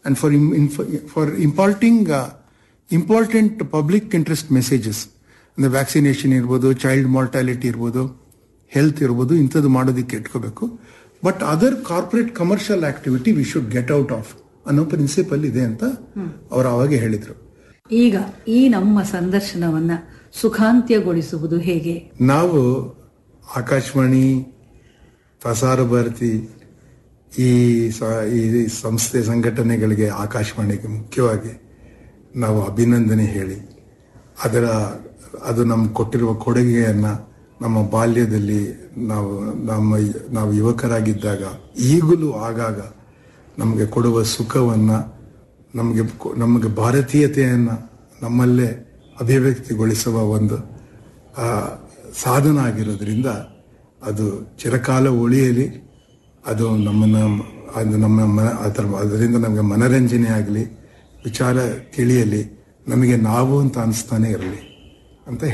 and for im- inf- for imparting uh, important public interest messages ಅಂದ್ರೆ vaccination ಇರ್ಬೋದು child mortality ಇರ್ಬೋದು health ಇರ್ಬೋದು ಇಂಥದ್ದು ಮಾಡೋದಕ್ಕೆ ಇಟ್ಕೋಬೇಕು but other corporate commercial activity we should get out of ಅನ್ನೋ principle ಇದೆ ಅಂತ ಅವರು ಅವಾಗ ಹೇಳಿದ್ರು ಈಗ ಈ ನಮ್ಮ ಸಂದರ್ಶನವನ್ನ ಸುಖಾಂತ್ಯಗೊಳಿಸುವುದು ಹೇಗೆ ನಾವು ಆಕಾಶವಾಣಿ ಪ್ರಸಾರ ಭಾರತಿ ಈ ಸ- ಈ ಸಂಸ್ಥೆ ಸಂಘಟನೆಗಳಿಗೆ ಆಕಾಶವಾಣಿಗೆ ಮುಖ್ಯವಾಗಿ ನಾವು ಅಭಿನಂದನೆ ಹೇಳಿ ಅದರ ಅದು ನಮ್ಗೆ ಕೊಟ್ಟಿರುವ ಕೊಡುಗೆಯನ್ನ ನಮ್ಮ ಬಾಲ್ಯದಲ್ಲಿ ನಾವು ನಮ್ಮ ನಾವು ಯುವಕರಾಗಿದ್ದಾಗ ಈಗಲೂ ಆಗಾಗ ನಮಗೆ ಕೊಡುವ ಸುಖವನ್ನ ನಮಗೆ ಕೊ- ನಮಗೆ ಭಾರತೀಯತೆಯನ್ನ ನಮ್ಮಲ್ಲೇ ಅಭಿವ್ಯಕ್ತಿಗೊಳಿಸುವ ಒಂದು ಆ, ಸಾಧನ ಆಗಿರೋದ್ರಿಂದ ಅದು ಚಿರಕಾಲ ಉಳಿಯಲಿ ಅದು ನಮ್ಮನ್ನ ಅದು ನಮ್ಮ ಮನ ಅದರ ಅದರಿಂದ ನಮಗೆ ಮನರಂಜನೆ ಆಗಲಿ ವಿಚಾರ ತಿಳಿಯಲಿ ನಮಗೆ ನಾವು ಅಂತ ಅನಿಸ್ತಾನೆ ಇರಲಿ ಅಂತ